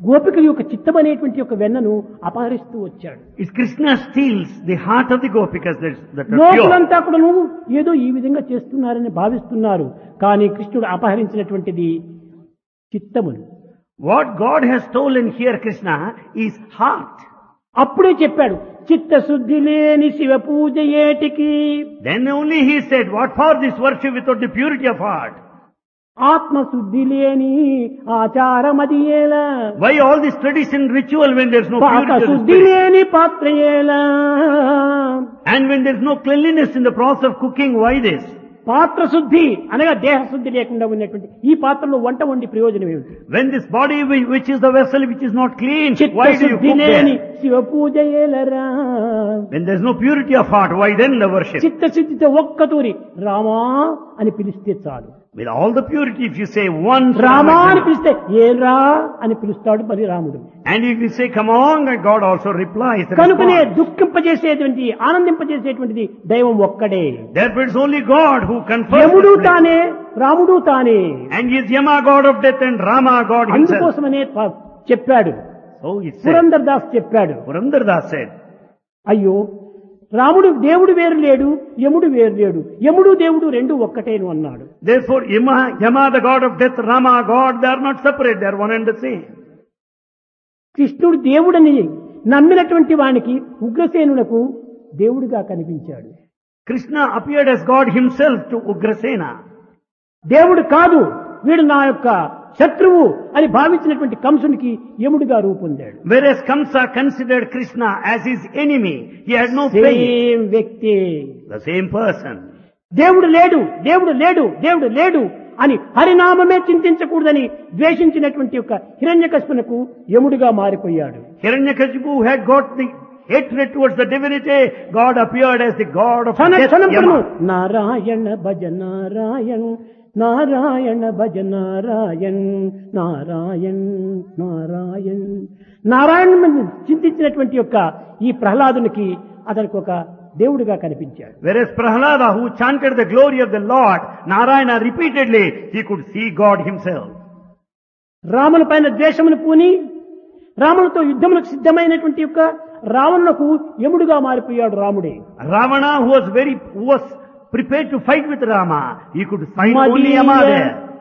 గోపికల యొక్క చిత్తం అనేటువంటి యొక్క వెన్నను అపహరిస్తూ వచ్చాడు It's Krishna steals the heart of the gopikas that, that are pure. లోకులంతా కూడా నువ్వు ఏదో ఈ విధంగా చేస్తున్నారని భావిస్తున్నారు కానీ కృష్ణుడు అపహరించినటువంటిది చిత్తములు What God has stolen here, Krishna, is heart. అప్పుడే చెప్పాడు చిత్తశుద్ధి లేని శివ పూజ ఏటికి Then only he said, what for this worship without the purity of heart? ఆత్మశుద్ధి లేని ఆచారమది ఏలా Why all this tradition ritual when there's no పాక purity of the శుద్ధి spirit? లేని పాత్ర ఏలా And when there's no cleanliness in the process of cooking, why this? పాత్ర శుద్ధి అనగా దేహ శుద్ధి లేకుండా ఉన్నటువంటి ఈ పాత్రలో వంట వండి ప్రయోజనం ఏమిటి When this body whi- which is the vessel which is not clean, why do you చిత్తశుద్ధి cook లేని there? Shiva puja ఏలరా When there's no purity of heart, why then the worship? చిత్తశుద్ధితో ఒక్కతూరి రామా అని పిలిస్తే చాలు With all the purity, if you say once, Rama అని పిలిస్తే ఏరా అని పిలుస్తాడు మరి రాముడు and if you say come on, and God also replies. కనుకనే responds. దుఃఖింపజేసేటువంటి ఆనందింపజేసేటువంటిది దైవం ఒక్కడే Therefore it's only God who confers. యముడు the bliss. తానే రాముడు తానే And he is Yama, God of death, and Rama, God himself. అందుకోసమనే ప- చెప్పాడు So it said. Purandar Das చెప్పాడు Purandar Das said, అయ్యో రాముడు దేవుడు వేరు లేడు యముడు వేరు లేడు యముడు దేవుడు రెండు ఒక్కటేను అన్నాడు therefore Yama, Yama, the God of death, Rama, God, they are not separate, they are one and the same. కృష్ణుడు దేవుడని నమ్మినటువంటి వానికి ఉగ్రసేనులకు దేవుడిగా కనిపించాడు Krishna appeared as God himself to Ugrasena. దేవుడు కాదు వీడు నా యొక్క శత్రువు అని భావించినటువంటి కంసునికి యముడిగా రూపొందాడు Whereas Kamsa considered Krishna as his enemy. He had no faith. Same వ్యక్తి The same person. దేవుడు లేడు దేవుడు లేడు దేవుడు లేడు అని హరినామమే చింతించకూడదని ద్వేషించినటువంటి యొక్క హిరణ్యకశిపునకు యముడిగా మారిపోయాడు Hiranyakashipu who had got the hatred towards the divinity, God appeared as the God of క్షణ death, క్షణమును Yama. నారాయణ భజ నారాయణ్ నారాయణ భజ నారాయణ్ నారాయణ్ నారాయణ్ నారాయణ చింతించినటువంటి యొక్క ఈ ప్రహ్లాదునికి అతనికి ఒక దేవుడిగా కనిపించాడు Whereas Prahlada who chanted the glory of the Lord, Narayana repeatedly, he could see God himself. రాముల పైన ద్వేషమును పూని రాములతో యుద్ధములకు సిద్ధమైనటువంటి యొక్క రావణులకు యముడుగా మారిపోయాడు రాముడే Ravana who was very, who was prepared to fight with Rama, he could find only Yama there.